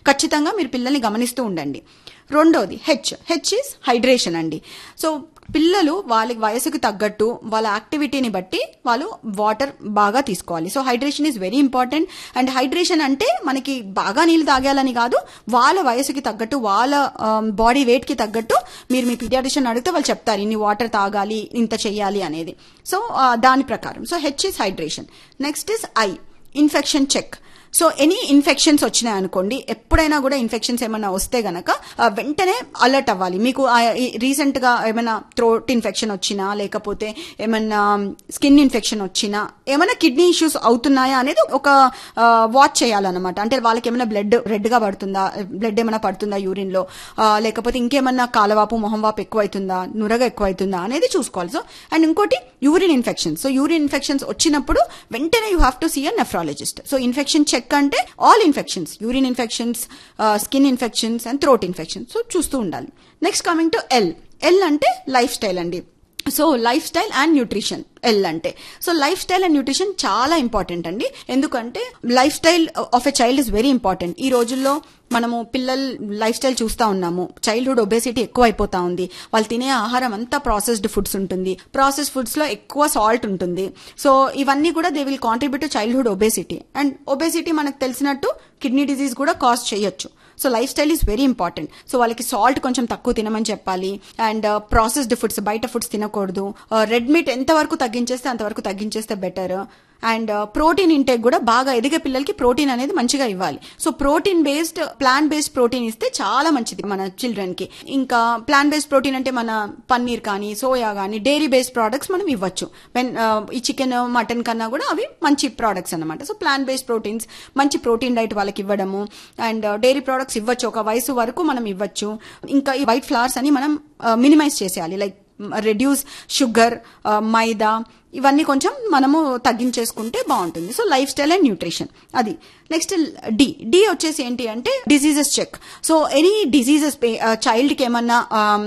ఖచ్చితంగా మీరు పిల్లల్ని గమనిస్తూ ఉండండి రెండోది హెచ్ హెచ్ ఇస్ హైడ్రేషన్ అండి సో పిల్లలు వాళ్ళ వయసుకు తగ్గట్టు వాళ్ళ యాక్టివిటీని బట్టి వాళ్ళు వాటర్ బాగా తీసుకోవాలి so hydration is very important and hydration అంటే మనకి బాగా నీళ్ళు తాగాలని కాదు వాళ్ళ వయసుకి తగ్గట్టు వాళ్ళ బాడీ వెయిట్ కి తగ్గట్టు మీరు మీ పీడియాట్రిషియన్ అడిగితే వాళ్ళు చెప్తారు ఇన్ని వాటర్ తాగాలి ఇంత చెయ్యాలి అనేది సో దాని ప్రకారం so H is hydration next is I infection check so any infections వచ్చినాయి అనుకోండి ఎప్పుడైనా కూడా ఇన్ఫెక్షన్స్ ఏమైనా వస్తే గనక ఆ, వెంటనే అలర్ట్ అవ్వాలి మీకు రీసెంట్ గా ఏమైనా థ్రోట్ ఇన్ఫెక్షన్ వచ్చినా లేకపోతే ఏమైనా స్కిన్ ఇన్ఫెక్షన్ వచ్చినా ఏమైనా కిడ్నీ ఇష్యూస్ అవుతున్నాయా అనేది ఒక వాచ్ చేయాలన్నమాట అంటే వాళ్ళకి ఏమైనా బ్లడ్ రెడ్ గా పడుతుందా బ్లడ్ ఏమైనా పడుతుందా యూరిన్ లో ఆ, లేకపోతే ఇంకేమన్నా కాలవాపు మొహం వాపు ఎక్కువ అవుతుందా నురగ ఎక్కువ అవుతుందా అనేది చూసుకోవాలి సో అండ్ ఇంకోటి urine infections so urine infections వచ్చినప్పుడు వెంటనే you have to see a nephrologist so infection check అంటే all infections urine infections skin infections and throat infections so చూస్తూ ఉండాలి next coming to L L అంటే lifestyle అండి so lifestyle and nutrition L అంటే so lifestyle and nutrition చాలా important అండి ఎందుకంటే lifestyle of a child is very important ఈ రోజుల్లో మనము పిల్లల లైఫ్ స్టైల్ చూస్తా ఉన్నాము చైల్డ్హుడ్ ఒబేసిటీ ఎక్కువ అయిపోతా ఉంది వాళ్ళు తినే ఆహారం అంతా ప్రాసెస్డ్ ఫుడ్స్ ఉంటుంది ప్రాసెస్ ఫుడ్స్ లో ఎక్కువ సాల్ట్ ఉంటుంది సో ఇవన్నీ కూడా they will contribute to childhood obesity and obesity మనకు తెలిసినట్టు కిడ్నీ డిజీజ్ కూడా కాజ్ చేయొచ్చు so lifestyle is very important so వాళ్ళకి సాల్ట్ కొంచెం తక్కువ తినమని చెప్పాలి అండ్ ప్రాసెస్డ్ ఫుడ్స్ బయట ఫుడ్స్ తినకూడదు రెడ్ మీట్ ఎంత వరకు తగ్గించేస్తే అంతవరకు తగ్గించేస్తే బెటర్ అండ్ ప్రోటీన్ ఇంటేక్ కూడా బాగా ఎదిగే పిల్లలకి ప్రోటీన్ అనేది మంచిగా ఇవ్వాలి so protein based plant based protein ఇస్తే చాలా మంచిది మన చిల్డ్రన్ కి ఇంకా ప్లాంట్ బేస్డ్ ప్రోటీన్ అంటే మన పన్నీర్ కానీ సోయా కానీ డైరీ బేస్డ్ ప్రోడక్ట్స్ మనం ఇవ్వచ్చు వెన్ ఈ చికెన్ మటన్ కన్నా కూడా అవి మంచి ప్రోడక్ట్స్ అన్నమాట సో ప్లాంట్ బేస్డ్ ప్రోటీన్స్ మంచి ప్రోటీన్ డైట్ వాళ్ళకి ఇవ్వడము అండ్ డైరీ ప్రోడక్ట్స్ ఇవ్వచ్చు ఒక వయసు వరకు మనం ఇవ్వచ్చు ఇంకా ఈ వైట్ ఫ్లవర్స్ అని మనం మినిమైజ్ చేసేయాలి లైక్ రెడ్యూస్ షుగర్ మైదా ఇవన్నీ కొంచెం మనము తగ్గించేసుకుంటే బాగుంటుంది so lifestyle and nutrition అది నెక్స్ట్ డి డి వచ్చేసి ఏంటి అంటే diseases check so any diseases child కి ఏమన్నా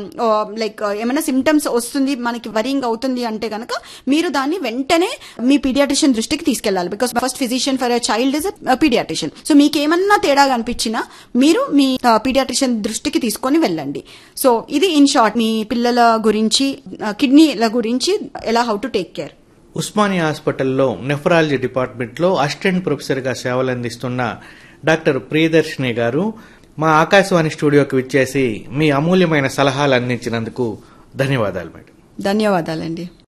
లైక్ ఏమైనా సిమ్టమ్స్ వస్తుంది మనకి వరింగ్ అవుతుంది అంటే కనుక మీరు దాన్ని వెంటనే మీ పీడియాట్రిషియన్ దృష్టికి తీసుకెళ్లాలి because first physician for a child is paediatrician so మీకు ఏమన్నా తేడా కనిపించినా మీరు మీ పీడియాట్రిషియన్ దృష్టికి తీసుకొని వెళ్ళండి సో ఇది ఇన్ షార్ట్ మీ పిల్లల గురించి కిడ్నీల గురించి ఎలా how to take care Osmania హాస్పిటల్లో నెఫ్రాలజీ డిపార్ట్మెంట్లో అసిస్టెంట్ ప్రొఫెసర్గా సేవలందిస్తున్న డాక్టర్ ప్రియదర్శిని గారు మా ఆకాశవాణి స్టూడియోకి విచ్చేసి మీ అమూల్యమైన సలహాలు అందించినందుకు ధన్యవాదాలు మేడం ధన్యవాదాలండి